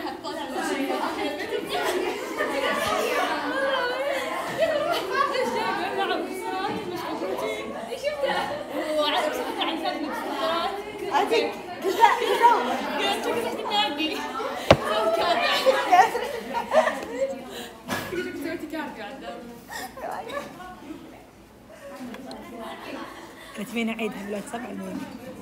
معها طالع هذيك كذا كذا كاتبين عيدها بالواتساب على المهم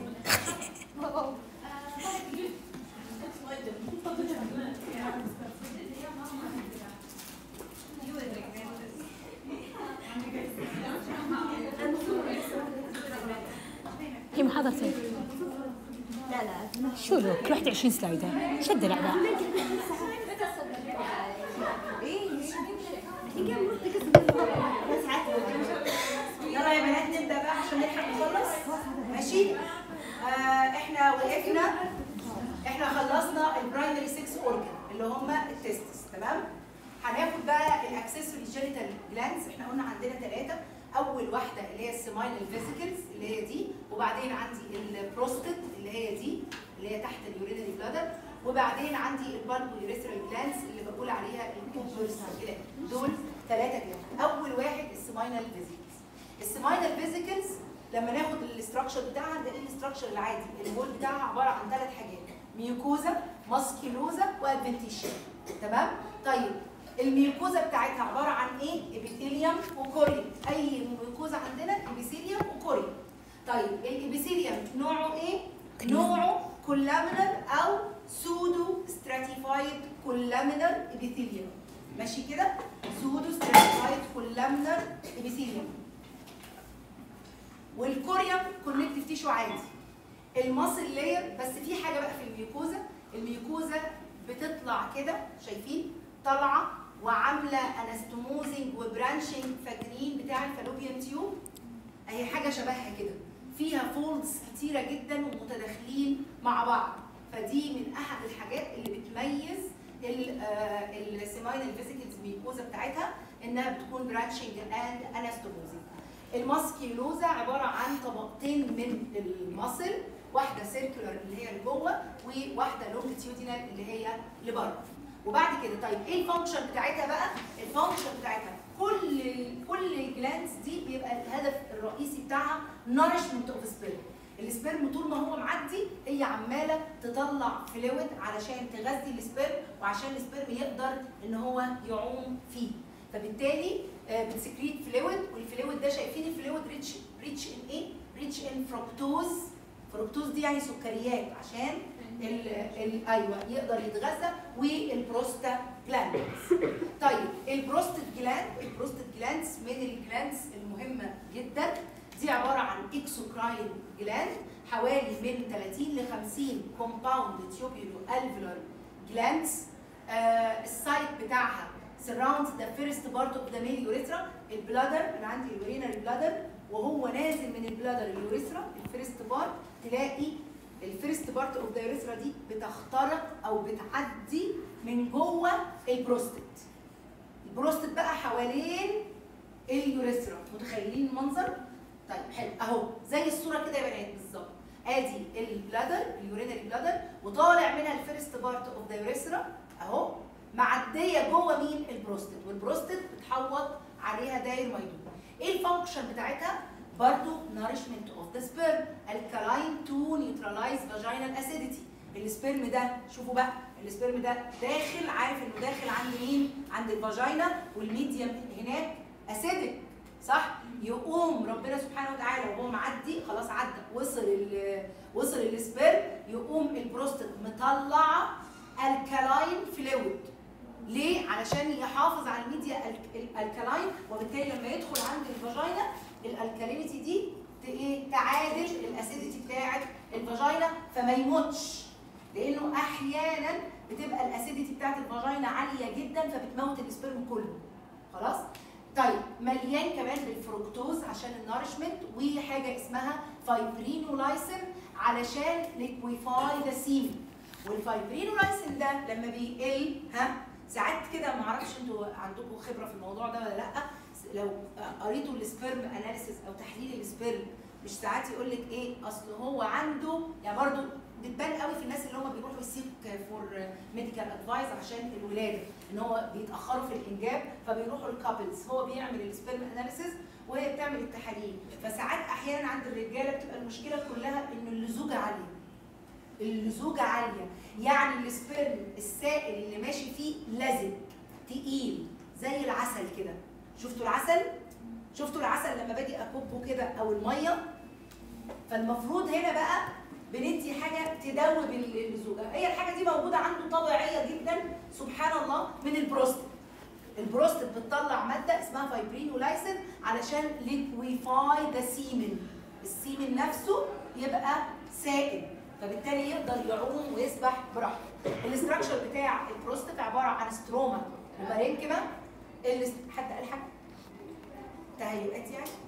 هي محاضرتين لا لا شو له كل واحدة 20 سلايد شد الأعداء ايه هي مرتكز بس يلا يا بنات نبدا بقى عشان نلحق نخلص ماشي آه احنا وقفنا احنا خلصنا البرايمري 6 اورجن اللي هم التستس تمام هناخد بقى الاكسسوري جينيتال جلانس احنا قلنا عندنا ثلاثه اول واحده اللي هي السماينال فيسيكلز اللي هي دي وبعدين عندي البروستات اللي هي دي اللي هي تحت اليورينري بلادر وبعدين عندي البالبو يوريثرال جلانس اللي بقول عليها الكوبرز دول ثلاثه جلانس اول واحد السماينال فيسيكلز السماينال فيزيكلز لما ناخد الاستراكشر بتاعها ده ايه الاستراكشر العادي البول بتاعها عباره عن ثلاث حاجات ميوكوزا ماسكيلوزا وادفنتيشن تمام طيب الميوكوزا بتاعتها عباره عن ايه ابيثيليوم وكوريوم اي ميوكوزا عندنا ابيثيليوم وكوريوم طيب الابيثيليوم نوعه ايه نوعه كولامينر او سودو ستراتيفايد كولامينر ابيثيليوم ماشي كده سودو ستراتيفايد كولامينر ابيثيليوم والكوريوم كونكتيف تيشو عادي الماسل لاير بس في حاجه بقى في الميوكوزا الميوكوزا بتطلع كده شايفين طالعه وعامله انستموزنج وبرانشنج فاكرين بتاع الفالوبيان تيوب اهي حاجه شبهها كده فيها فولدز كتيره جدا ومتداخلين مع بعض فدي من احد الحاجات اللي بتميز السيماينال فيزيكلز ميوكوزا بتاعتها انها بتكون برانشنج اند انستموزنج الماسكيلوزا عباره عن طبقتين من المصل واحده سيركولار اللي هي لجوه وواحده لونجيتيودينال اللي هي لبره وبعد كده طيب ايه الفانكشن بتاعتها بقى الفانكشن بتاعتها كل كل الجلاندز دي بيبقى الهدف الرئيسي بتاعها نارشمنت اوف سبيرم السبيرم طول ما هو معدي هي عماله تطلع فلويد علشان تغذي السبيرم وعشان السبيرم يقدر ان هو يعوم فيه فبالتالي آه، بتسكريت فلويد والفلويد ده شايفين الفلويد ريتش ريتش ان ايه؟ ريتش ان فركتوز فركتوز دي يعني سكريات عشان ال ال ايوه يقدر يتغذى والبروستا جلاندز طيب البروستات جلاند البروستات جلاندز من الجلاندز المهمه جدا دي عباره عن اكسوكراين جلاند حوالي من 30 ل 50 كومباوند تيوبيولو الفيولار جلاندز آه السايت بتاعها surrounds the first part of the male urethra البلادر انا عندي الورينري بلادر وهو نازل من البلادر اليوريثرا الفيرست بارت تلاقي الفيرست بارت اوف ذا يوريثرا دي بتخترق او بتعدي من جوه البروستات البروستات بقى حوالين اليوريثرا متخيلين المنظر طيب حلو اهو زي الصوره كده يا بنات بالظبط ادي البلادر اليورينري بلادر وطالع منها الفيرست بارت اوف ذا يوريثرا اهو معديه جوه مين البروستات والبروستات بتحوط عليها داير ميدون ايه الفانكشن بتاعتها برضو nourishment of the sperm alkaline to neutralize vaginal acidity السبرم ده شوفوا بقى السبرم ده داخل عارف انه داخل عند مين عند الفاجينا والميديم هناك اسيدك صح يقوم ربنا سبحانه وتعالى وهو معدي خلاص عدى وصل ال وصل السبرم يقوم البروستات مطلعه الكالاين فلويد ليه؟ علشان يحافظ على الميديا الكالاين وبالتالي لما يدخل عند الفاجينا الالكالينيتي دي ت- ايه تعادل الاسيديتي بتاعه الفاجينا فما يموتش لانه احيانا بتبقى الاسيديتي بتاعه الفاجينا عاليه جدا فبتموت السبرم كله خلاص طيب مليان كمان بالفركتوز عشان النارشمنت وحاجه اسمها فايبرينولايسين علشان ليكويفاي ذا سيمن والفايبرينولايسين ده لما بيقل ها ساعات كده ما اعرفش انتوا عندكم خبره في الموضوع ده ولا لا لو قريتوا السبرم اناليسيس او تحليل السبرم مش ساعات يقول لك ايه اصل هو عنده يعني برضو بتبان قوي في الناس اللي هم بيروحوا يسيك فور ميديكال ادفايس عشان الولاده ان هو بيتاخروا في الانجاب فبيروحوا الكابلز هو بيعمل السبيرم اناليسيس وهي بتعمل التحاليل فساعات احيانا عند الرجاله بتبقى المشكله كلها ان اللزوجه عاليه اللزوجه عاليه يعني السبيرم السائل اللي ماشي فيه لزج تقيل زي العسل كده شفتوا العسل شفتوا العسل لما باجي اكبه كده او الميه فالمفروض هنا بقى بندي حاجه تدوب اللزوجه هي الحاجه دي موجوده عنده طبيعيه جدا سبحان الله من البروستات البروستات بتطلع ماده اسمها فايبرينولايسين علشان ليكويفاي ذا سيمن السيمن نفسه يبقى سائل فبالتالي يقدر يعوم ويسبح براحته الاستراكشر بتاع البروستات عباره عن ستروما وبارينكما الاس- حد قال حاجه تهيؤات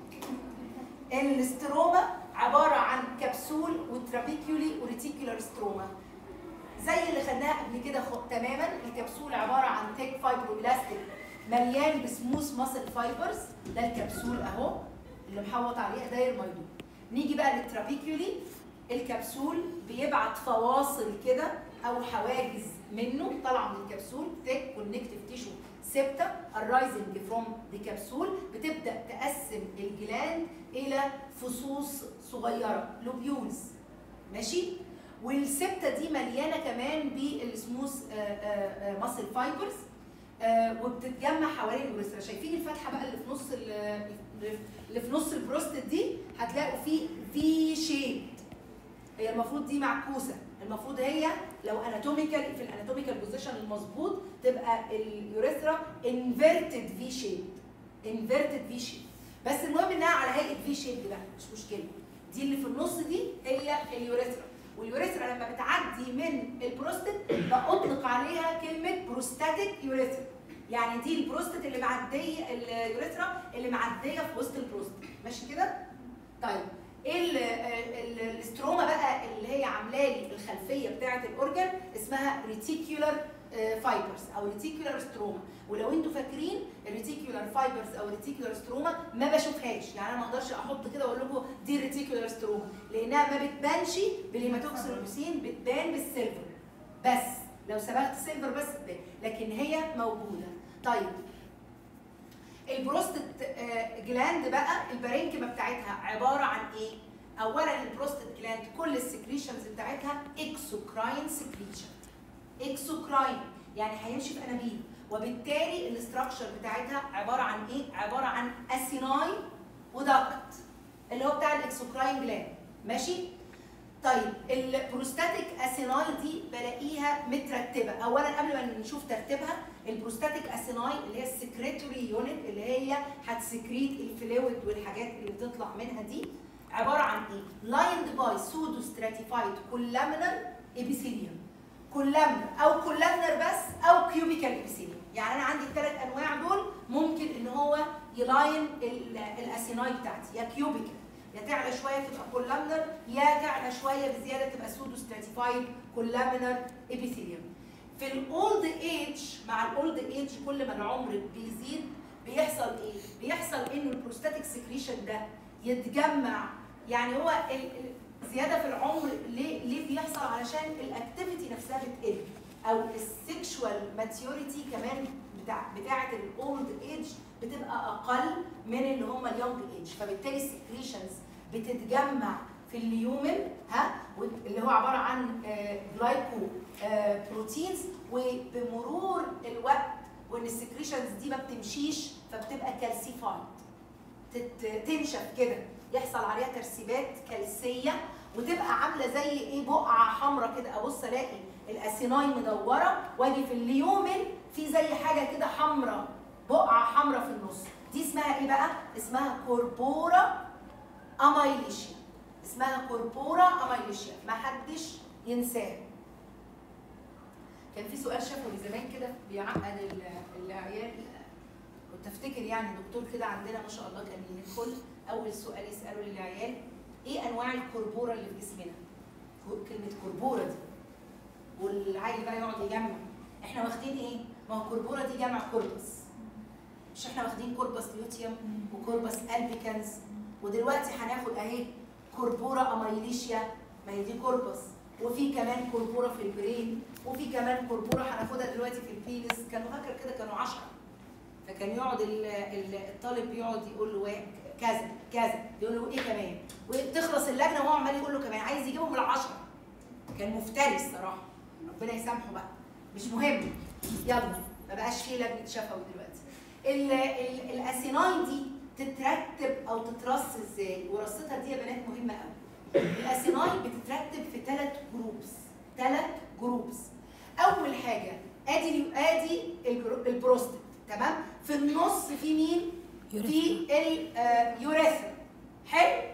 يعني الاستروما عباره عن كبسول وترابيكيولي وريتيكولار ستروما زي اللي خدناها قبل كده خ- تماما الكبسول عباره عن تيك فايبروبلاستيك مليان بسموث ماسل فايبرز ده الكبسول اهو اللي محوط عليه داير ميدون نيجي بقى للترابيكيولي الكبسول بيبعت فواصل كده او حواجز منه طالعه من الكبسول thick connective tissue سبتة arising from the capsule بتبدأ تقسم الجلاند إلى فصوص صغيرة لوبيولز ماشي والسبتة دي مليانة كمان بالسموث ماسل فايبرز وبتتجمع حوالين الوريثرا شايفين الفتحة بقى اللي في نص ال- اللي في نص البروستات دي هتلاقوا فيه في شيب هي المفروض دي معكوسه المفروض هي لو اناتوميكال في الاناتوميكال بوزيشن المظبوط تبقى اليوريثرا انفيرتد في شيب انفيرتد في شيب بس المهم انها على هيئه في شيب ده مش مشكله دي اللي في النص دي هي اليوريثرا واليوريثرا لما بتعدي من البروستات بأطلق عليها كلمه بروستاتيك يوريثرا يعني دي البروستات اللي معديه اليوريثرا اللي معديه في وسط البروستات ماشي كده طيب ايه ال- ال- الاستروما بقى اللي هي عامله لي الخلفيه بتاعه الاورجن اسمها ريتيكولار فايبرز او ريتيكولار ستروما ولو انتوا فاكرين الريتيكولار فايبرز او ريتيكولار ستروما ما بشوفهاش يعني انا ما اقدرش احط كده واقول لكم دي ريتيكولار ستروما لانها ما بتبانش بالهيماتوكسيلوسين بتبان بالسيلفر بس لو صبغت سيلفر بس تبان لكن هي موجوده طيب البروستات آه، جلاند بقى البارينكيما بتاعتها عباره عن ايه؟ اولا البروستات جلاند كل السكريشنز بتاعتها اكسوكراين سكريشن اكسوكراين يعني هيمشي في انابيب وبالتالي الاستراكشر بتاعتها عباره عن ايه؟ عباره عن اسيناي وداكت اللي هو بتاع الاكسوكراين جلاند ماشي؟ طيب البروستاتيك اسيناي دي بلاقيها مترتبه اولا قبل ما نشوف ترتيبها البروستاتيك اسيناي اللي هي السكريتوري يونت اللي هي هتسكريت الفلويد والحاجات اللي بتطلع منها دي عباره عن ايه لايند باي سودو ستراتيفايد كولامنر ابيثيليوم كولامنر او كولامنر بس او كيوبيكال ابيثيليوم يعني انا عندي الثلاث انواع دول ممكن ان هو يلاين ال- الاسيناي بتاعتي يا كيوبيكال يا تعلى شويه تبقى كولامنر يا تعلى شويه بزياده تبقى سودو ستراتيفايد كولامنر ابيثيليوم في الاولد ايج مع الاولد ايج كل ما العمر بيزيد بيحصل ايه؟ بيحصل ان البروستاتيك سكريشن ده يتجمع يعني هو ال- ال- زياده في العمر ليه ليه بيحصل علشان الاكتيفيتي نفسها بتقل او السكشوال ماتيوريتي كمان بتاع بتاعه الاولد ايج بتبقى اقل من اللي هم اليونج ايج فبالتالي السكريشنز بتتجمع في اليومن ها اللي هو عباره عن جلايكو بروتينز وبمرور الوقت وان السكريشنز دي ما بتمشيش فبتبقى كالسيفايد تت- تنشف كده يحصل عليها ترسيبات كالسيه وتبقى عامله زي ايه بقعه حمراء كده ابص الاقي الاسيناي مدوره واجي في اليومن في زي حاجه كده حمراء بقعه حمراء في النص دي اسمها ايه بقى اسمها كوربورا امايليشيا اسمها كوربورا امايليشيا ما حدش ينساها كان في سؤال شافه زمان كده بيعقد ال- العيال كنت افتكر يعني دكتور كده عندنا ما شاء الله كان يدخل اول سؤال يساله للعيال ايه انواع الكربوره اللي في جسمنا؟ كو- كلمه كربوره دي والعيل بقى يقعد يجمع احنا واخدين ايه؟ ما هو كربوره دي جمع كوربس مش احنا واخدين كوربس ليوتيوم وكوربس البيكانز ودلوقتي هناخد اهي كربوره اميليشيا ما هي دي كوربس وفي كمان كربوره في البرين وفي كمان كربوره هناخدها دلوقتي في البينس كانوا فاكر كده كانوا 10 فكان يقعد ال- ال- الطالب يقعد يقول له واحد كذا كذا يقول له ايه كمان وتخلص اللجنه وهو عمال يقول له كمان عايز يجيبهم العشرة كان مفتري الصراحه ربنا يسامحه بقى مش مهم يلا ما بقاش فيه لجنه شفوي دلوقتي ال- ال- الاسيناي دي تترتب او تترص ازاي ورصتها دي يا بنات مهمه قوي الاسيناي بتترتب في ثلاث جروبس ثلاث جروبس اول حاجه ادي ادي الجرو- البروستات تمام في النص في مين في اليوريثرا حلو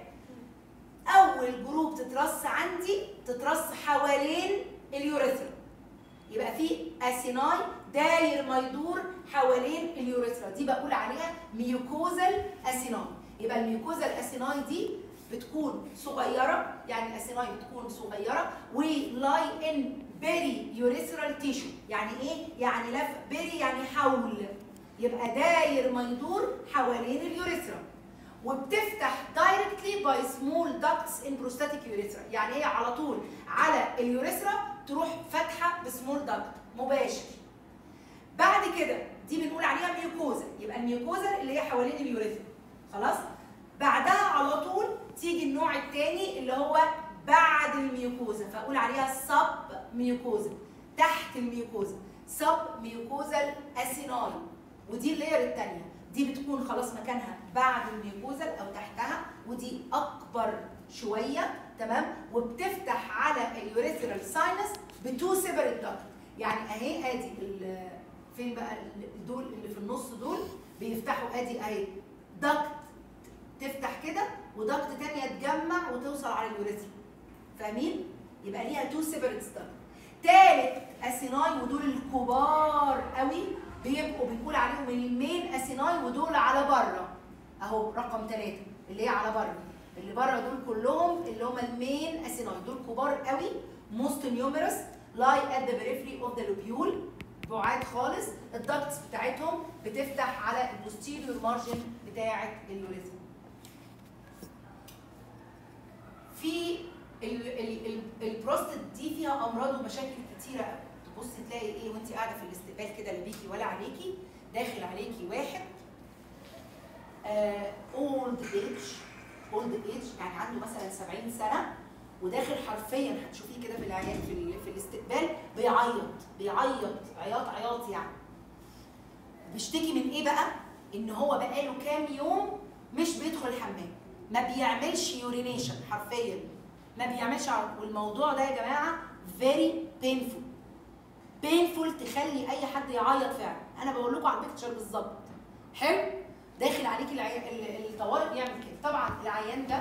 اول جروب تترص عندي تترص حوالين اليوريثرا يبقى في اسيناي داير ما يدور حوالين اليوريثرا دي بقول عليها ميوكوزال اسيناي يبقى الميوكوزال اسيناي دي بتكون صغيره يعني الاسيناي بتكون صغيره ولاي ان بيري يوريثرال تيشو يعني ايه يعني لف بيري يعني حول يبقى داير ما يدور حوالين اليوريثرا وبتفتح دايركتلي باي سمول داكتس ان بروستاتيك يوريثرا يعني هي على طول على اليوريثرا تروح فاتحه بسمول داكت مباشر بعد كده دي بنقول عليها ميوكوزا يبقى الميوكوزا اللي هي حوالين اليوريثرا خلاص بعدها على طول تيجي النوع الثاني اللي هو بعد الميوكوزا فاقول عليها سب ميوكوزا تحت الميوكوزا سب ميوكوزال اسيناي ودي اللير الثانيه دي بتكون خلاص مكانها بعد الميوكوزال او تحتها ودي اكبر شويه تمام وبتفتح على اليوريثرال ساينس بتو سيبريت داكت يعني اهي ادي ال- فين بقى ال- دول اللي في النص دول بيفتحوا ادي اهي داكت تفتح كده وداكت تانية تجمع وتوصل على اليوريثرا فاهمين؟ يبقى ليها تو سيبريت داكت تالت اسيناي ودول الكبار قوي بيبقوا بنقول عليهم المين اسيناي ودول على بره اهو رقم ثلاثة اللي هي على بره اللي بره دول كلهم اللي هم المين اسيناي دول كبار قوي موست نيوميرس لاي ات ذا بريفري اوف ذا لوبيول بعاد خالص الدكتس بتاعتهم بتفتح على البوستيريور مارجن بتاعه اليوريثم في ال- ال- ال- البروستات دي فيها امراض ومشاكل كتيره قوي تبص تلاقي ايه وانت قاعده في الاستقبال كده لا بيكي ولا عليكي داخل عليكي واحد اولد ايج اولد ايج يعني عنده مثلا 70 سنه وداخل حرفيا هتشوفيه كده في العيان في, ال- في الاستقبال بيعيط بيعيط عياط عياط يعني بيشتكي من ايه بقى؟ ان هو بقاله كام يوم مش بيدخل الحمام ما بيعملش يورينيشن حرفيا ما بيعملش عرق والموضوع ده يا جماعه very painful painful تخلي اي حد يعيط فعلا انا بقول لكم على البيكتشر بالظبط حلو داخل عليك العي... ال- الطوارئ بيعمل كده طبعا العيان ده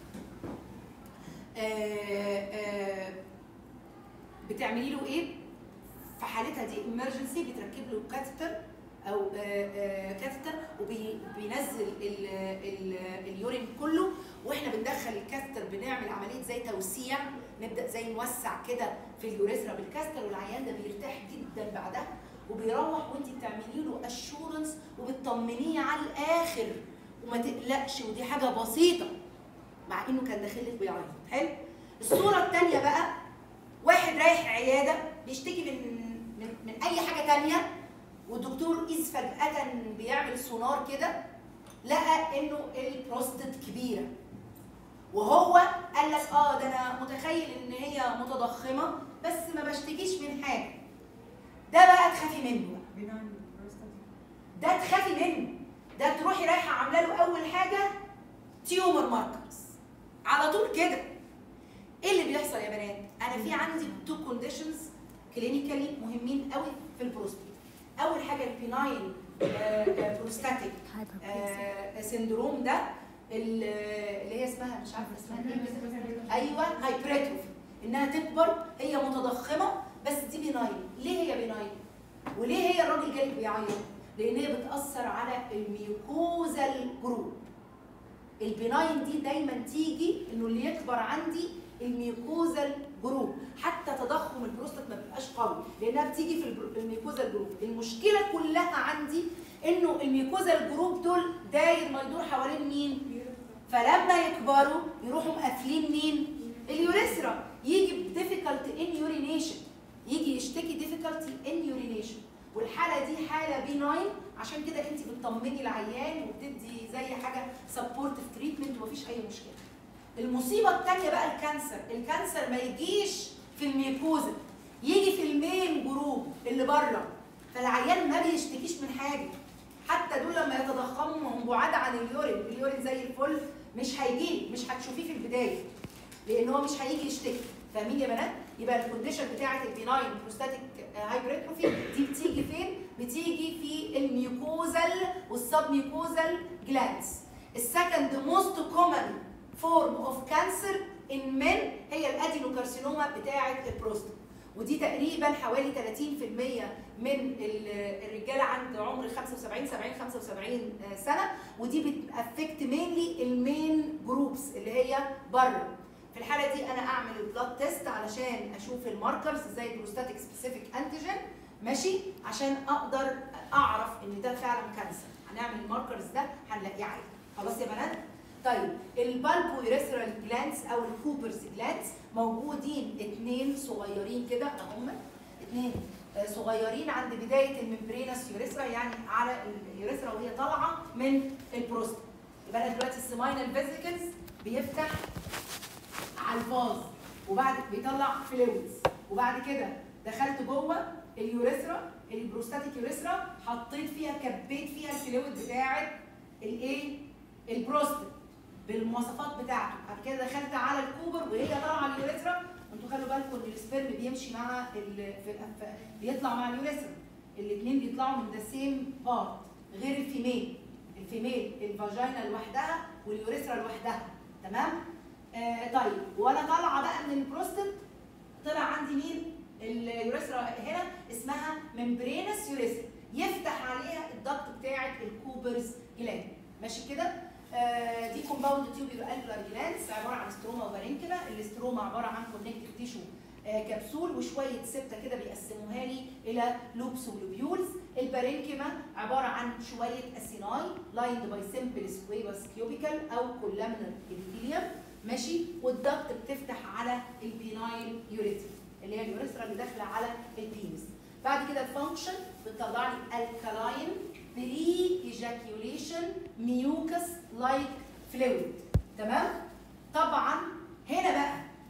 آه، آه، بتعملي له ايه في حالتها دي emergency بتركب له كاتيتر او كاتيتر وبينزل ال- ال- اليورين كله واحنا بندخل الكاستر بنعمل عمليه زي توسيع نبدا زي نوسع كده في اليوريثرا بالكاستر والعيان ده بيرتاح جدا بعدها وبيروح وانت بتعملي له اشورنس وبتطمنيه على الاخر وما تقلقش ودي حاجه بسيطه مع انه كان داخل لك بيعيط حلو الصوره الثانيه بقى واحد رايح عياده بيشتكي من من, من اي حاجه تانية والدكتور قيس فجاه بيعمل سونار كده لقى انه البروستات كبيره وهو قال لك اه ده انا متخيل ان هي متضخمه بس ما بشتكيش من حاجه ده بقى تخافي منه بقى. ده تخافي منه ده تروحي رايحه عامله له اول حاجه تيومر ماركرز على طول كده ايه اللي بيحصل يا بنات انا في عندي تو كونديشنز كلينيكالي مهمين قوي في البروستات اول حاجه البيناين بروستاتيك سندروم ده ال- اللي هي اسمها مش عارفه اسمها ايه ايوه هايبريتروفي انها تكبر هي متضخمه بس دي بيناين ليه هي بيناين وليه هي الراجل جاي بيعيط لان هي بتاثر على الميوكوزال جروب البناين دي دايما تيجي انه اللي يكبر عندي الميوكوزال جروب حتى تضخم البروستات ما بيبقاش قوي لانها بتيجي في البرو- الميوكوزال جروب المشكله كلها عندي انه الميوكوزال جروب دول داير ما يدور حوالين مين فلما يكبروا يروحوا مقفلين مين اليوريثرا يجي بديفيكالت ان يورينيشن يجي يشتكي ديفيكالتي ان يورينيشن والحاله دي حاله بيناين عشان كده انت بتطمني العيان وبتدي زي حاجه سبورتيف تريتمنت ومفيش اي مشكله المصيبه الثانيه بقى الكانسر الكانسر ما يجيش في الميكوزا يجي في المين جروب اللي بره فالعيان ما بيشتكيش من حاجه حتى دول لما يتضخموا هم بعاد عن اليورين اليورين زي الفل مش هيجي مش هتشوفيه في البدايه لان هو مش هيجي يشتكي فاهمين يا بنات يبقى الكونديشن بتاعه البيناين بروستاتيك هايبرتروفي دي بتيجي فين بتيجي في الميوكوزال والسب ميوكوزال جلاندز السكند موست كومن فورم اوف كانسر ان men هي الادينوكارسينوما بتاعه البروستات ودي تقريبا حوالي 30% من ال- الرجاله عند عمر 75 70 75 سنه ودي بتافكت مينلي المين جروبس اللي هي بره في الحاله دي انا اعمل البلاد تيست علشان اشوف الماركرز زي البروستاتيك سبيسيفيك انتيجين ماشي عشان اقدر اعرف ان ده فعلا كانسر هنعمل الماركرز ده هنلاقيه عادي خلاص يا بنات طيب البالبو ايريثرال جلانس او الكوبرز جلانس موجودين اتنين صغيرين كده اهم اتنين آه، صغيرين عند بدايه الممبرينس يوريثرا يعني على اليوريثرا وهي طالعه من البروستات يبقى انا دلوقتي السماينال فيزيكلز بيفتح على الفاز وبعد بيطلع فلويدز وبعد كده دخلت جوه اليوريثرا البروستاتيك يوريثرا حطيت فيها كبيت فيها الفلويد بتاعه الايه البروستات بالمواصفات بتاعته بعد كده دخلت على الكوبر وهي طالعه على اليوريثرا انتوا خلوا بالكم ان السبرم بيمشي مع ال... في... في... بيطلع مع اليوريثرا الاثنين بيطلعوا من ذا سيم بارت غير الفيميل الفيميل الفاجينا لوحدها واليوريثرا لوحدها تمام آه طيب وانا طالعه بقى من البروستات طلع عندي مين اليوريثرا هنا اسمها ممبرينس يوريثرا يفتح عليها الضغط بتاعه الكوبرز جلاند ماشي كده آه دي كومباوند تيوبيولار الفلار جلانس عباره عن ستروما وبارينكلا الاستروما عباره عن كونكتيف تيشو آه كبسول وشويه سبته كده بيقسموها لي الى لوبس ولوبيولز البارينكيما عباره عن شويه اسيناي لايند باي سمبل سكويبس كيوبيكال او كولامنر ابيثيليوم ماشي والضغط بتفتح على البينايل يوريثرا اللي هي اليوريثرا اللي داخله على البينس بعد كده الفانكشن بتطلع لي الكالاين بري ايجاكيوليشن ميوكس لايك فلويد تمام طبعا هنا بقى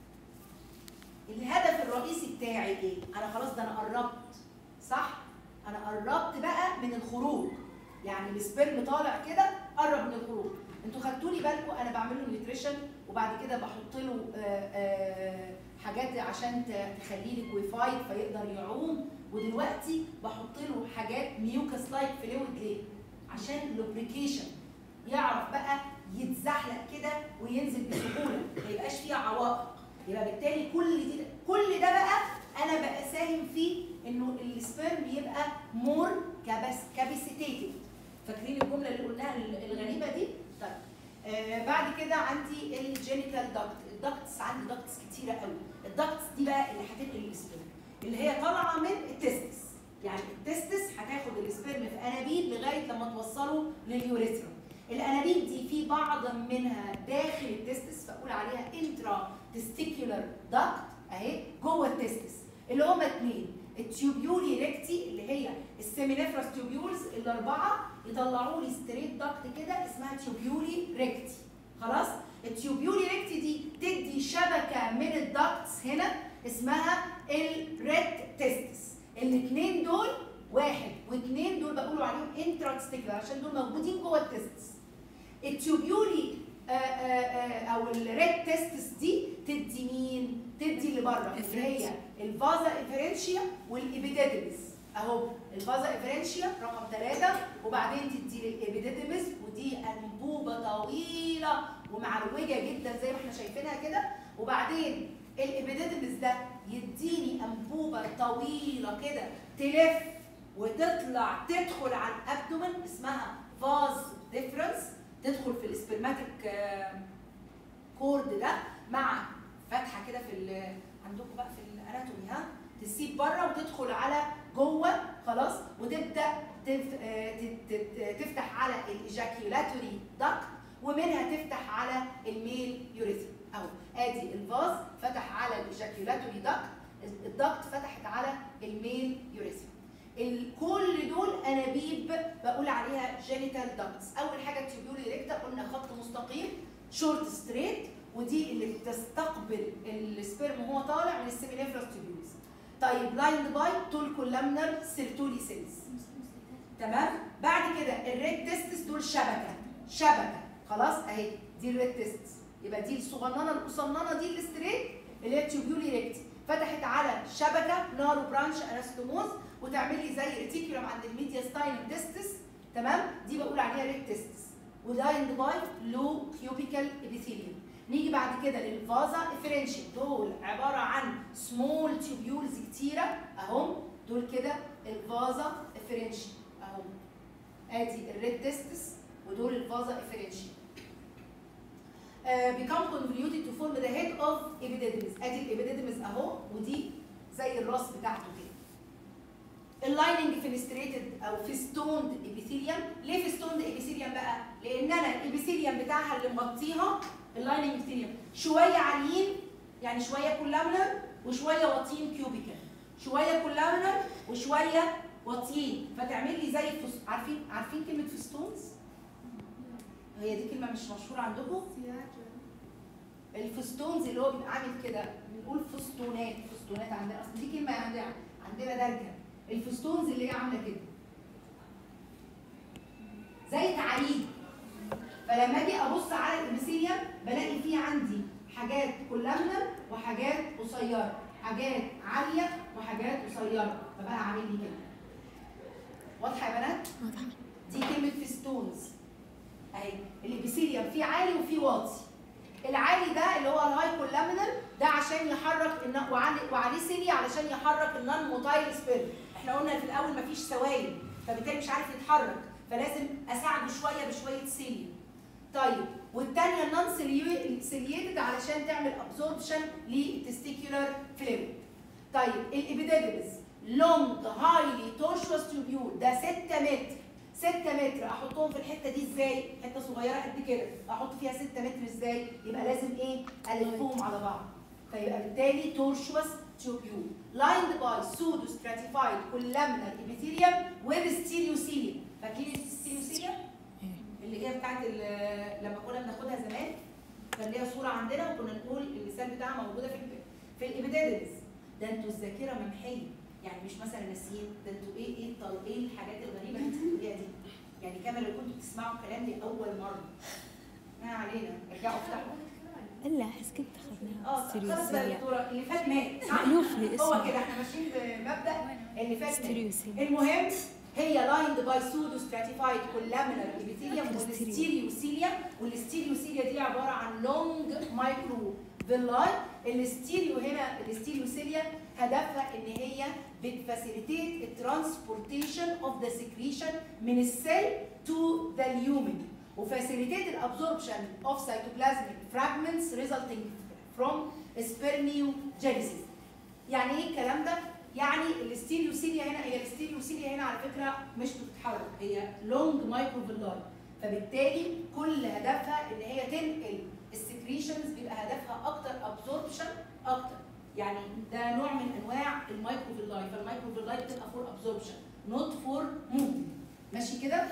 الهدف الرئيسي بتاعي ايه انا خلاص ده انا قربت صح انا قربت بقى من الخروج يعني السبرم طالع كده قرب من الخروج انتوا خدتوا لي بالكم انا بعمل له نيوتريشن وبعد كده بحط له آه، آه، حاجات عشان ت- تخليه ليكويفايد فيقدر يعوم ودلوقتي بحط له حاجات ميوكس لايك فلويد ليه؟ عشان لوبريكيشن يعرف بقى يتزحلق كده وينزل بسهوله ما يبقاش فيه عوائق يبقى بالتالي كل دي كل ده بقى انا بقى ساهم فيه انه السبرم يبقى مور كاباسيتيتد فاكرين الجمله اللي قلناها الغريبه دي؟ طيب آه بعد كده عندي الجينيتال داكت الداكتس عندي داكتس كتيره قوي الداكتس دي بقى اللي هتنقل السبرم اللي هي طالعه من التستس يعني التستس هتاخد السبرم في انابيب لغايه لما توصله لليوريثرا الانابيب دي في بعض منها داخل التستس فاقول عليها انترا تستيكولار داكت اهي جوه التستس اللي هما اتنين التيوبيولي ريكتي اللي هي السيمينيفراس تيوبيولز الاربعه يطلعوا لي ستريت داكت كده اسمها تيوبيولي ريكتي خلاص التيوبيولي ريكتي دي تدي شبكه من الداكتس هنا اسمها الريد تستس الاثنين دول واحد واثنين دول بقولوا عليهم انترا تستيكولار عشان دول موجودين جوه التستس التيوبيولي آه، آه، آه، او الريد تستس دي تدي مين؟ تدي اللي بره اللي هي الفازا افرنشيا والابيديدمس اهو الفازا افرنشيا رقم ثلاثة وبعدين تدي الابيديدمس ودي انبوبة طويلة ومعروجة جدا زي ما احنا شايفينها كده وبعدين الابيديدمس ده يديني انبوبة طويلة كده تلف وتطلع تدخل على الابدومن اسمها فاز ديفرنس تدخل في الاسبرماتيك كورد ده مع فتحه كده في ال- عندكم بقى في الاناتومي ها تسيب بره وتدخل على جوه خلاص وتبدا تف... آه، تت- تت- تفتح على الايجاكيولاتوري داكت ومنها تفتح على الميل يوريثم اهو ادي الفاز فتح على الايجاكيولاتوري داكت الدكت فتحت على الميل يوريثم ال- كل دول انابيب بقول عليها جينيتال داكتس اول حاجه التيوبيولي ريكتا قلنا خط مستقيم شورت ستريت ودي اللي بتستقبل السبرم وهو طالع من السيمينيفراس تيوبيولز طيب لايند باي تول كولامنر سيرتولي سيلز تمام بعد كده الريد تيستس دول شبكه شبكه خلاص اهي دي الريد تيستس يبقى دي الصغننه القصننه دي الستريت اللي هي تيوبيولي ريكت فتحت على شبكه نارو برانش انستوموز وتعمل لي زي ريتيكولم عند الميديا ستاين تيستس تمام دي بقول عليها ريد تيستس ولايند باي لو كيوبيكال ابيثيليوم نيجي بعد كده للفازا افرنشي دول عباره عن سمول تيوبيولز كتيره اهم دول كده الفازا افرنشي اهم ادي الريد تيستس ودول الفازا افرنشي become convoluted to form the head of epididymis ادي الابيديدمس اهو ودي زي الراس بتاعته كده اللايننج فينستريتد او فيستوند ابيثيليوم ليه فيستوند ابيثيليوم بقى لان انا الابيثيليوم بتاعها اللي مغطيها اللايننج ابيثيليوم شويه عاليين يعني شويه كولامنر وشويه واطيين كيوبيكال شويه كولامنر وشويه واطيين فتعمل لي زي الفس... عارفين عارفين كلمه فيستونز هي دي كلمه مش مشهوره عندكم الفستونز اللي هو بيبقى عامل كده بنقول فستونات فستونات عندنا اصل دي كلمه عندنا عندنا دارجه الفستونز اللي هي عامله كده زي تعريج فلما اجي ابص على الابيثيليوم بلاقي فيه عندي حاجات كولامنر وحاجات قصيره حاجات عاليه وحاجات قصيره فبقى عامل لي كده واضحه يا بنات واضحة دي كلمه فيستونز اهي الابيثيليوم فيه عالي وفيه واطي العالي ده اللي هو الهاي كولامينر ده عشان يحرك الن- وعلي وعليه سيلي علشان يحرك النون موتايل سبيرم احنا قلنا في الاول مفيش سوائل فبالتالي مش عارف يتحرك فلازم اساعده شويه بشويه سيلي طيب والثانيه النون سيليتد علشان تعمل ابزوربشن للتستيكولار فلويد طيب الابيديدمس لونج هايلي تورشوس تيوبيول ده 6 متر 6 متر احطهم في الحته دي ازاي؟ حته صغيره قد كده احط فيها 6 متر ازاي؟ يبقى لازم ايه؟ الفهم على بعض فيبقى بالتالي تورشوس تيوبيول لايند باي سودو ستراتيفايد كولامنر ابيثيليوم وذ ستيريوسيليوم فاكرين الستيريوسيليوم؟ اللي هي بتاعت ال- لما كنا بناخدها زمان كان ليها صوره عندنا وكنا نقول المثال بتاعها موجوده في ال- في الابيديدمس ده انتوا الذاكره ممحيه يعني مش مثلا ناسيين ده انتوا ايه ايه الطل- ايه الحاجات الغريبه اللي انتوا بتقوليها دي يعني كما لو كنتوا بتسمعوا كلام لاول مره ما علينا ارجعوا افتحوا الا احس كنت اخذناها اه خلاص بقى ستيريوسيليا الدكتوره اللي فات مات صح؟ مألوف لي هو اسمه كده احنا ماشيين بمبدا اللي فات مات ستيريوسيليا المهم هي لايند باي سودو ستراتيفايد كولامينر ابيثيليوم والستيريوسيليا والستيريوسيليا دي عباره عن لونج مايكرو فيلاي الستيريو هنا الستيريوسيليا هدفها ان هي بتفاسيليتيت الترانسبورتيشن اوف ذا سكريشن من السيل تو ذا اليومن وفاسيليتيت الابزوربشن اوف سيتوبلازميك فراجمنتس ريزلتنج فروم سبرميوجينيسيس يعني ايه الكلام ده؟ يعني الستيريوسيليا هنا هي الستيريوسيليا هنا على فكره مش بتتحرك هي لونج مايكرو فيلاي فبالتالي كل هدفها ان هي تنقل السكريشنز بيبقى هدفها اكتر ابزوربشن اكتر يعني ده نوع من انواع المايكرو فيلاي فالمايكرو فيلاي بتبقى فور ابزوربشن نوت فور موفمنت ماشي كده؟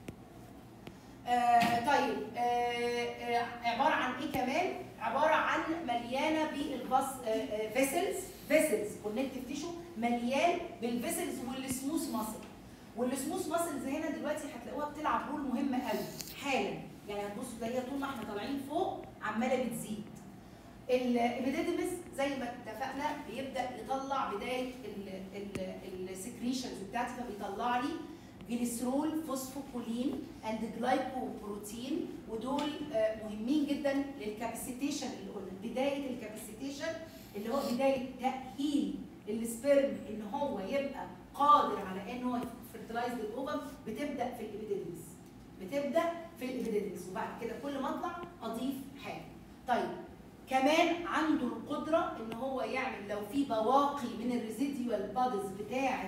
آه طيب آه آه عباره عن ايه كمان؟ عباره عن مليانه بالباس فيسلز فيسلز كونكتيف تيشو مليان بالفيسلز والسموث ماسل والسموث ماسلز هنا دلوقتي هتلاقوها بتلعب رول مهم قوي حالا يعني هتبصوا تلاقيها طول ما احنا طالعين فوق عماله بتزيد الابيديدمس زي ما اتفقنا بيبدا يطلع بدايه السكريشنز بتاعتي فبيطلع لي جليسرول فوسفوكولين اند جلايكوبروتين ودول آه، مهمين جدا للكاباسيتيشن اللي قلنا بدايه الكاباسيتيشن اللي هو بدايه تاهيل السبرم ان هو يبقى قادر على ان هو فيرتلايز الاوفر بتبدا في الابيديدمس بتبدا في الابيديدمس وبعد كده كل ما اطلع اضيف حاجه طيب كمان عنده القدره ان هو يعمل لو في بواقي من الريزيديوال بادز بتاعه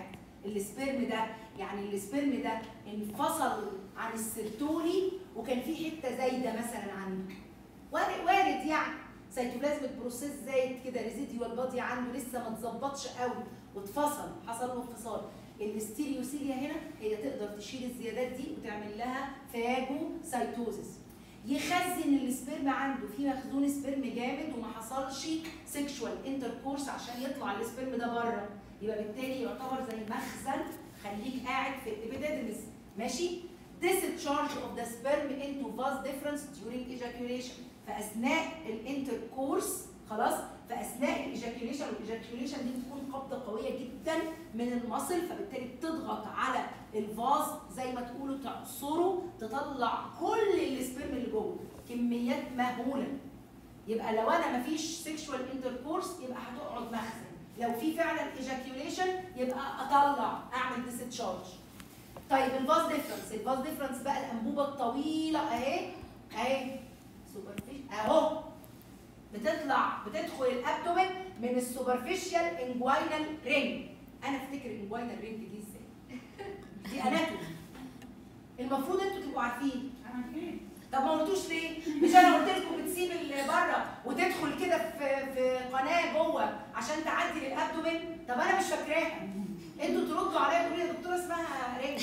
السبرم ده يعني السبرم ده انفصل عن السيرتولي وكان في حته زايده مثلا عنده وارد وارد يعني سيتوبلازميك بروسيس زايد كده ريزيديوال بادي عنده لسه ما اتظبطش قوي واتفصل حصل له انفصال الستيريوسيليا هنا هي تقدر تشيل الزيادات دي وتعمل لها فاجو سايتوزس يخزن السبرم عنده في مخزون سبرم جامد وما حصلش سيكشوال انتركورس عشان يطلع السبرم ده بره يبقى بالتالي يعتبر زي مخزن خليك قاعد في الابيديدمس ماشي discharge of the sperm into vas difference during ejaculation فاثناء الانتركورس خلاص فاثناء الايجاكيوليشن والايجاكيوليشن دي بتكون قبضه قويه جدا من المصل فبالتالي بتضغط على الفاز زي ما تقولوا تعصره تطلع كل السبرم اللي جوه كميات مهوله يبقى لو انا مفيش سيكشوال انتركورس يبقى هتقعد مخزن لو في فعلا ايجاكيوليشن يبقى اطلع اعمل ديستشارج طيب الفاز ديفرنس الفاز ديفرنس بقى الانبوبه الطويله اهي اهي سوبرفيش اهو بتطلع بتدخل الابدومين من السوبرفيشال انجوينال رينج انا افتكر الانجوينال رينج دي ازاي دي اناتومي المفروض انتوا تبقوا عارفين طب ما قلتوش ليه؟ مش انا قلت لكم بتسيب اللي بره وتدخل كده في في قناه جوه عشان تعدي للابدومين طب انا مش فاكراها انتوا تردوا عليا تقولوا لي يا دكتوره اسمها رينج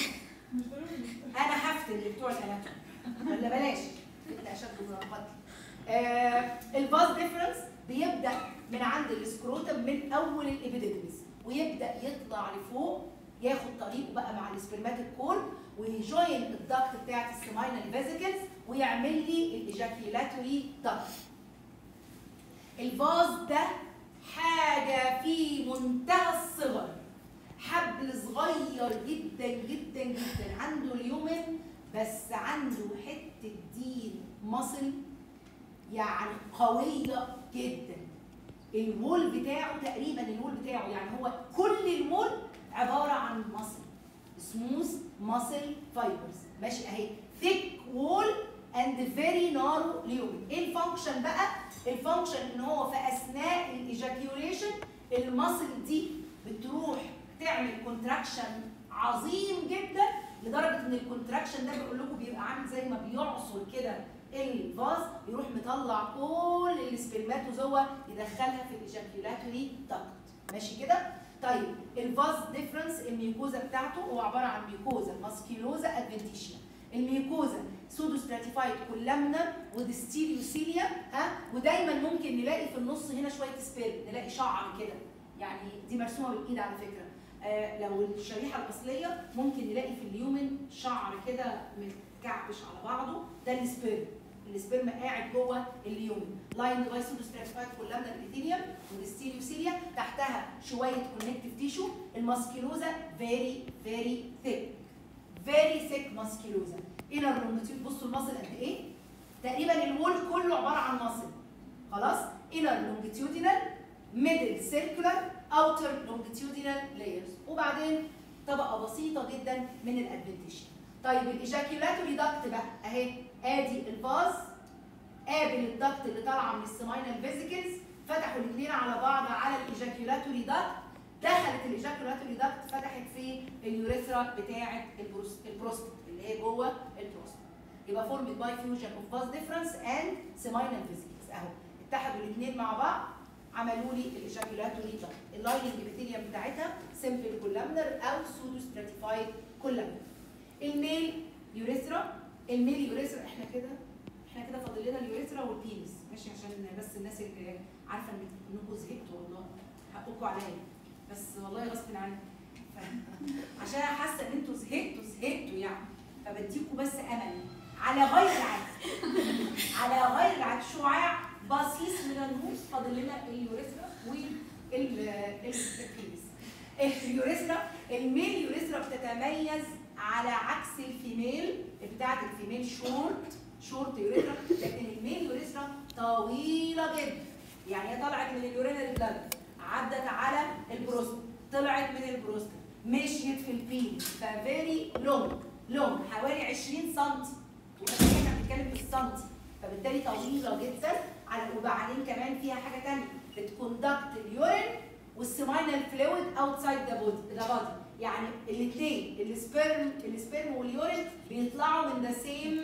انا هفتن لبتوع الاناتومي ولا بلاش انت اشد من القتل آه الباز ديفرنس بيبدا من عند السكروتم من اول الابيديدمس ويبدا يطلع لفوق ياخد طريقه بقى مع السبرماتيك كورد ويجوين الدكت بتاعت السماينال فيزيكلز ويعمل لي الايجاكيولاتوري دكت الفاز ده حاجه في منتهى الصغر حبل صغير جدا جدا جدا عنده اليومن بس عنده حته دين مصل يعني قويه جدا الوول بتاعه تقريبا الوول بتاعه يعني هو كل الوول عباره عن مصل سموث ماسل فايبرز ماشي اهي ثيك وول اند فيري نارو ليومن ايه الفانكشن بقى الفانكشن ان هو في اثناء الايجاكيوليشن المصل دي بتروح تعمل كونتراكشن عظيم جدا لدرجه ان الكونتراكشن ده بقول لكم بيبقى عامل زي ما بيعصر كده الفاز يروح مطلع كل السبرماتوزوا يدخلها في الايجاكيولاتوري داكت ماشي كده طيب الفاز ديفرنس الميوكوزا بتاعته هو عباره عن ميوكوزا ماسكيلوزا ادفنتيشيا الميوكوزا سودو ستراتيفايد كولامنا وديستيريوسيليا ها ودايما ممكن نلاقي في النص هنا شويه سبيرم نلاقي شعر كده يعني دي مرسومه بالايد على فكره آه لو الشريحه الاصليه ممكن نلاقي في اليومن شعر كده متكعبش على بعضه ده السبيرم السبرم قاعد جوه اليومن لاين باي سودو ستراتيفايد كولامنا الابيثيليوم والستيريوسيليا تحتها شويه كونكتيف تيشو الماسكيلوزا فيري فيري ثيك فيري ثيك ماسكيلوزا انر لونجيتيود بصوا المصل قد ايه تقريبا الوول كله عباره عن مصل خلاص انر لونجيتيودينال ميدل سيركولار اوتر لونجيتيودينال لايرز وبعدين طبقه بسيطه جدا من الادفنتيشن طيب الايجاكيولاتوري داكت بقى اهي ادي الفاز قابل الدكت اللي طالعه من السماينال فيزيكلز فتحوا الاثنين على بعض على الايجاكيولاتوري داكت دخلت الايجاكيولاتوري داكت فتحت في اليوريثرا بتاعه البروستات اللي هي جوه البروستات يبقى فورمد باي فيوجن اوف فاز ديفرنس اند سماينال فيزيكلز اهو اتحدوا الاثنين مع بعض عملوا لي الايجاكيولاتوري داكت اللايننج ابيثيليوم بتاعتها سمبل كولامنر او سودو ستراتيفايد كولامنر الميل يوريثرا الميل يوريثرا احنا كده احنا كده فاضل لنا اليوريثرا والبينس ماشي عشان بس الناس اللي عارفه ان انكم زهقتوا والله حقكم عليا بس والله غصب عني عشان انا حاسه ان انتوا زهقتوا زهقتوا يعني فبديكوا بس امل على غير العادي على غير العادي شعاع بسيط من النص فاضل لنا اليوريثرا والبينس اليوريثرا الميل يوريثرا بتتميز على عكس الفيميل بتاعت الفيميل شورت شورت يوريثرا لكن الميل يوريثرا طويله جدا يعني هي طلعت من اليورينري بلاد عدت على البروست طلعت من البروست مشيت في البين ففيري لونج لونج حوالي 20 سم احنا بنتكلم في السنتي فبالتالي طويله جدا على وبعدين كمان فيها حاجه ثانيه بتكوندكت اليورين والسماينال فلويد اوتسايد ذا بودي ذا بودي يعني الاثنين السبرم السبرم واليورين بيطلعوا من ذا سيم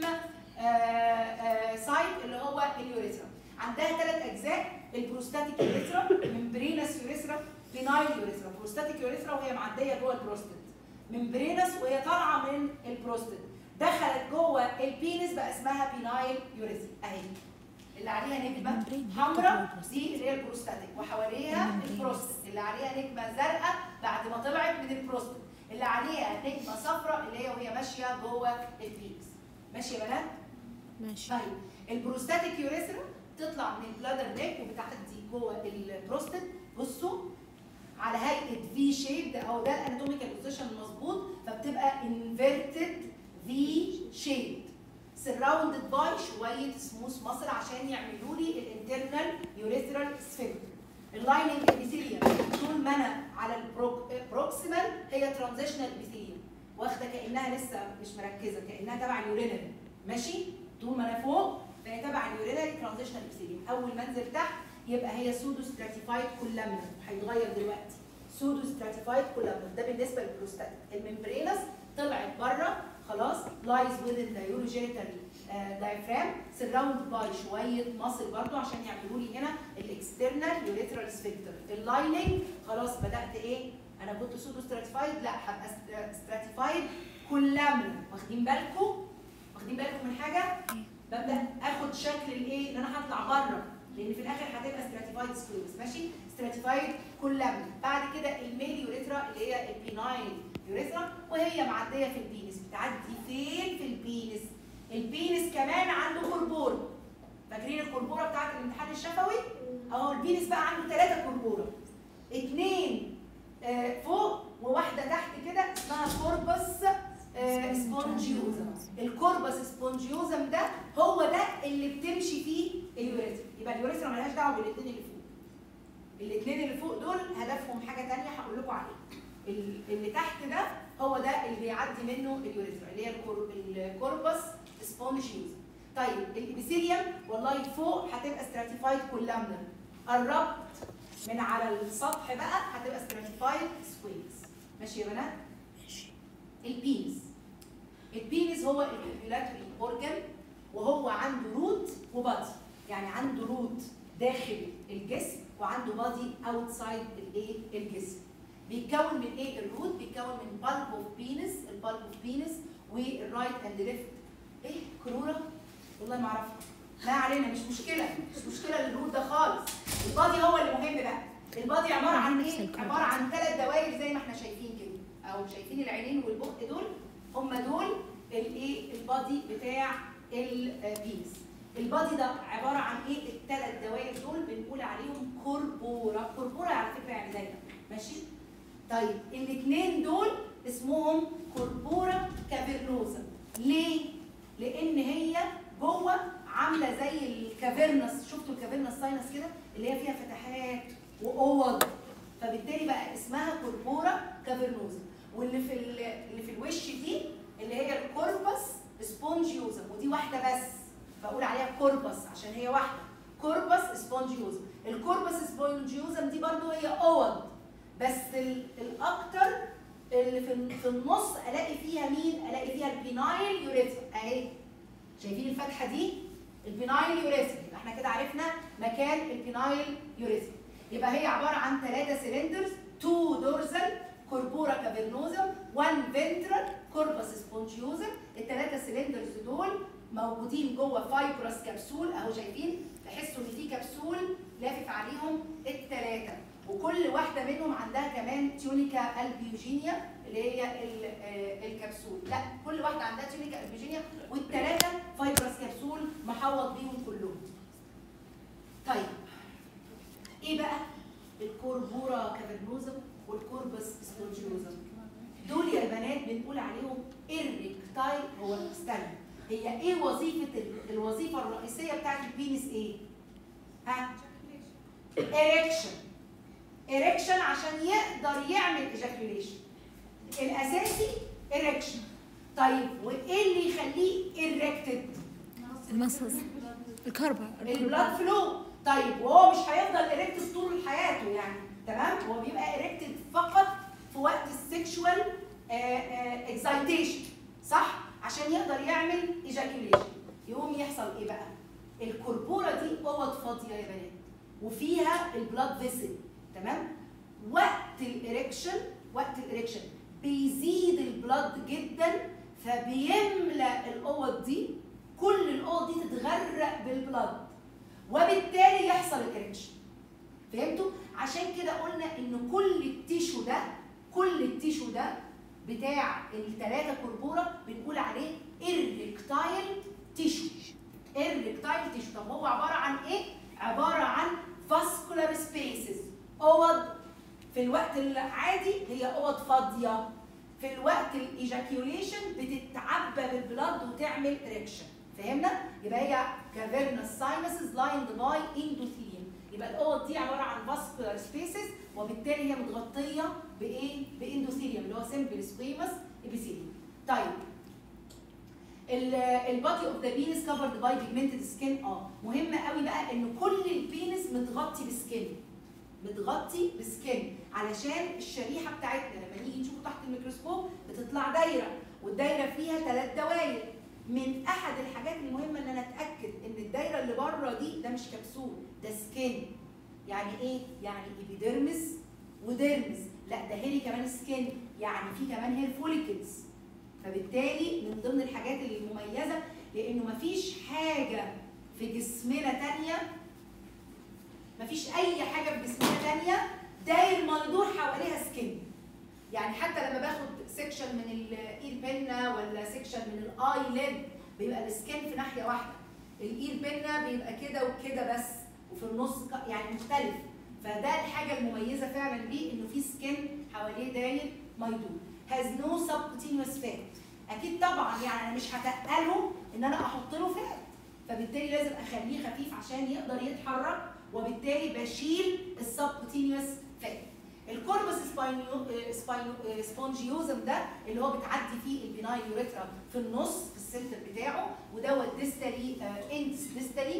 سايت اللي هو اليوريثرا عندها ثلاث اجزاء البروستاتيك يوريثرا ممبرينس يوريثرا بينايل يوريثرا بروستاتيك يوريثرا وهي معديه جوه البروستات ممبرينس وهي طالعه من البروستات دخلت جوه البينس بقى اسمها بينايل يوريثرا اهي اللي عليها نجمه الممبرين حمراء بتاع دي اللي هي البروستاتيك وحواليها الممبرين. البروستات اللي عليها نجمه زرقاء بعد ما طلعت من البروستات اللي عليها نجمه صفراء اللي هي وهي ماشيه جوه البينس ماشي يا بنات ماشي طيب البروستاتيك يوريثرا تطلع من البلادر نيك وبتعدي جوه البروستات بصوا على هيئه في شيب ده او ده الاناتوميكال بوزيشن المظبوط فبتبقى انفيرتد في شيب سراوندد باي شويه سموث مصر عشان يعملوا لي الانترنال يوريثرال سفنكتر اللايننج ابيثيليوم طول ما انا على البروكسيمال هي ترانزيشنال ابيثيليوم واخده كانها لسه مش مركزه كانها تبع اليورينال ماشي طول ما انا فوق فهي تبع اليورينال ترانزيشنال ابيثيليوم اول ما انزل تحت يبقى هي سودو ستراتيفايد كولامنا هيتغير دلوقتي سودو ستراتيفايد كولامنا ده بالنسبه للبروستات الممبرينس طلعت بره خلاص لايز within the urogenital diaphragm surrounded by شويه مصل برضو عشان يعملوا لي هنا الاكسترنال يوريثرال سفنكتر اللايننج خلاص بدات ايه انا كنت سودو ستراتيفايد لا هبقى ستراتيفايد كولامنا واخدين بالكم واخدين بالكم من حاجه ببدا اخد شكل الايه ان انا هطلع بره لان في الاخر هتبقى ستراتيفايد سكلوز ماشي ستراتيفايد كولامنا بعد كده الميل يوريثرا اللي هي البينايل يوريثرا وهي معديه في البينس بتعدي فين في البينس البينس كمان عنده كربوره فاكرين الكربوره بتاعت الامتحان الشفوي اهو البينس بقى عنده ثلاثه كربوره اثنين آه فوق وواحده تحت كده اسمها كوربس آه سبونجيوزم الكوربس سبونجيوزم ده هو ده اللي بتمشي فيه اليوريثرا يبقى اليوريثرا ملهاش دعوه بالاثنين اللي فوق الاثنين اللي فوق دول هدفهم حاجه ثانيه هقول لكم عليها ال- اللي تحت ده هو ده اللي بيعدي منه اليوريثرا اللي هي الكور- الكوربس سبونجيوزم طيب الابيثيليوم والله فوق هتبقى ستراتيفايد كولامنر قربت من على السطح بقى هتبقى ستراتيفايد سكويز ماشي يا بنات ماشي البينس البينس هو الكوبيولاتري اورجان وهو عنده روت وبادي يعني عنده روت داخل الجسم وعنده بادي اوتسايد الايه الجسم بيتكون من ايه الروت بيتكون من بالب اوف بينس البالب اوف بينس والرايت اند ليفت ايه كروره والله ما اعرفها ما علينا مش مشكله مش مشكله الروت ده خالص البادي هو اللي مهم بقى البادي عباره عن نفس ايه الكروت. عباره عن ثلاث دوائر زي ما احنا شايفين كده او شايفين العينين والبق دول هم دول الايه البادي بتاع البيس البادي ده عباره عن ايه الثلاث دوائر دول بنقول عليهم كوربورا كوربورا على فكره يعني زي ده ماشي طيب الاثنين دول اسمهم كوربورا كافيرنوزا ليه لان هي جوه عامله زي الكافيرنس شفتوا الكافيرنس ساينس كده اللي هي فيها فتحات واوض فبالتالي بقى اسمها كوربورا كافيرنوزا واللي في ال- اللي في الوش دي اللي هي الكوربس سبونجيوزم ودي واحده بس بقول عليها كوربس عشان هي واحده كوربس سبونجيوزم الكوربس سبونجيوزم دي برضو هي اوض بس ال- الاكتر اللي في في النص الاقي فيها مين الاقي فيها البينايل يوريثرا اهي شايفين الفتحه دي البينايل يوريثرا يبقى احنا كده عرفنا مكان البينايل يوريثرا يبقى هي عباره عن ثلاثه سلندرز تو دورزال كوربورا كافيرنوزم 1 فنترال كوربس سبونجيوزم الثلاثه سلندرز دول موجودين جوه فايبرس كبسول اهو شايفين تحسوا ان في كبسول لافف عليهم الثلاثه وكل واحده منهم عندها كمان تيونيكا البيوجينيا اللي هي ال- آه، الكبسول لا كل واحده عندها تيونيكا البيوجينيا والثلاثه فايبرس كبسول محوط بيهم كلهم طيب ايه بقى الكوربورا كافرنوزم والكوربس سبونجيوزم دول يا بنات بنقول عليهم الريكتاي هو استنى هي ايه وظيفه ال- الوظيفه الرئيسيه بتاعت البينس ايه ها اريكشن اريكشن عشان يقدر يعمل ايجاكيوليشن الاساسي اريكشن طيب وايه اللي يخليه اريكتد المصص الكربة البلاد فلو طيب وهو مش هيفضل اريكتد طول حياته يعني تمام هو بيبقى اريكتد فقط في وقت السكشوال اكزايتيشن صح عشان يقدر يعمل ايجاكيوليشن يقوم يحصل ايه بقى الكربوره دي اوض فاضيه يا بنات وفيها البلاد فيسل تمام وقت الاريكشن وقت الاريكشن بيزيد البلاد جدا فبيملى الاوض دي كل الاوض دي تتغرق بالبلاد وبالتالي يحصل الاريكشن فهمتوا عشان كده قلنا ان كل التيشو ده كل التيشو ده بتاع الثلاثه كربوره بنقول عليه إريكتايل تيشو إريكتايل تيشو طب هو عباره عن ايه عباره عن فاسكولار سبيسز اوض في الوقت العادي هي اوض فاضيه في الوقت الايجاكيوليشن بتتعبى بالبلاد وتعمل اريكشن فهمنا يبقى هي كافيرنس ساينسز لايند باي اندوثيليوم يبقى الاوض دي عباره عن فاسكولار سبيسز وبالتالي هي متغطيه بايه باندوثيليوم اللي هو سمبل سكويمس ابيثيليوم طيب البادي اوف ذا بينس كفرد باي بيجمنتد سكين اه مهم قوي بقى ان كل البينس متغطي بسكين متغطي بسكين علشان الشريحه بتاعتنا لما نيجي نشوفه تحت الميكروسكوب بتطلع دايره والدايره فيها ثلاث دوائر من احد الحاجات المهمه ان انا اتاكد ان الدايره اللي بره دي ده مش كبسول ده سكين يعني ايه يعني ايبيديرمس وديرمس لا ده هيري كمان سكين يعني في كمان هير فوليكلز فبالتالي من ضمن الحاجات المميزه لانه مفيش حاجه في جسمنا تانية مفيش اي حاجه في جسمنا تانية داير مندور حواليها سكين يعني حتى لما باخد سيكشن من الاير بينا ولا سيكشن من الاي ليد بيبقى السكين في ناحيه واحده الاير بينا بيبقى كده وكده بس وفي النص ك- يعني مختلف فده الحاجه المميزه فعلا ليه انه في سكين حواليه داير ميدور has no subcutaneous fat اكيد طبعا يعني انا مش هتقله ان انا احط له فات فبالتالي لازم اخليه خفيف عشان يقدر يتحرك وبالتالي بشيل السبكوتينيوس فات الكوربس سباينيو سباينو سبونجيوزم ده اللي هو بتعدي فيه البينايل يوريثرا في النص في السنتر بتاعه ودوت ديستالي اندس ديستالي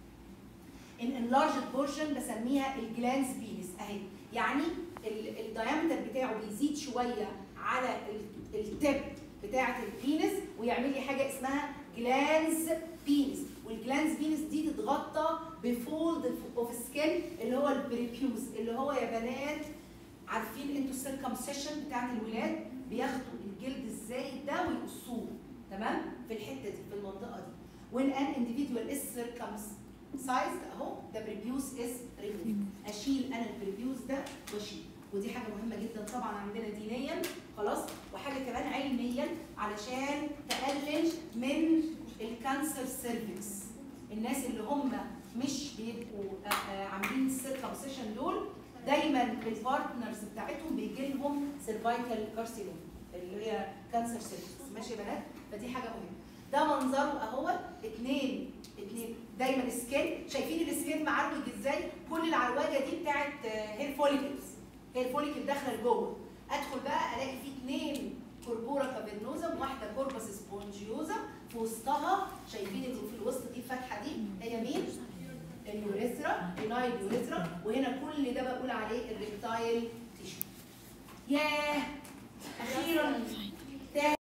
ان انلارجد بورشن بسميها الجلانس بينس اهي يعني الدايمتر بتاعه بيزيد شويه على ال- التب بتاعه البينس ويعمل لي حاجه اسمها جلانز بينس والجلانز بينس دي تتغطى بفولد اوف سكين اللي هو البريبيوز اللي هو يا بنات عارفين انتوا السيركمسيشن بتاعت الولاد بياخدوا الجلد الزايد ده ويقصوه تمام في الحته دي في المنطقه دي when an individual is circumcised اهو the prepuce is removed اشيل انا البريبيوز ده واشيل ودي حاجه مهمه جدا طبعا عندنا دينيا خلاص وحاجه كمان علميا علشان تقلل من الكانسر سيرفكس الناس اللي هم مش بيبقوا آه، آه، عاملين السيركمسيشن دول دايما البارتنرز بتاعتهم بيجي لهم سيرفايكال كارسينوم اللي هي كانسر سيرفكس ماشي يا بنات فدي حاجه مهمه ده منظره اهو اتنين اتنين دايما سكين شايفين السكين معرج ازاي كل العرواجه دي بتاعت هير فوليكلز هير فوليكل داخله لجوه ادخل بقى الاقي فيه اتنين كوربورا كافيرنوزم واحده كوربس سبونجيوزا في وسطها شايفين اللي في الوسط دي الفتحه دي هي مين؟ اليوريثرا النايل يوريثرا وهنا كل ده بقول عليه الريكتايل تيشو ياه اخيرا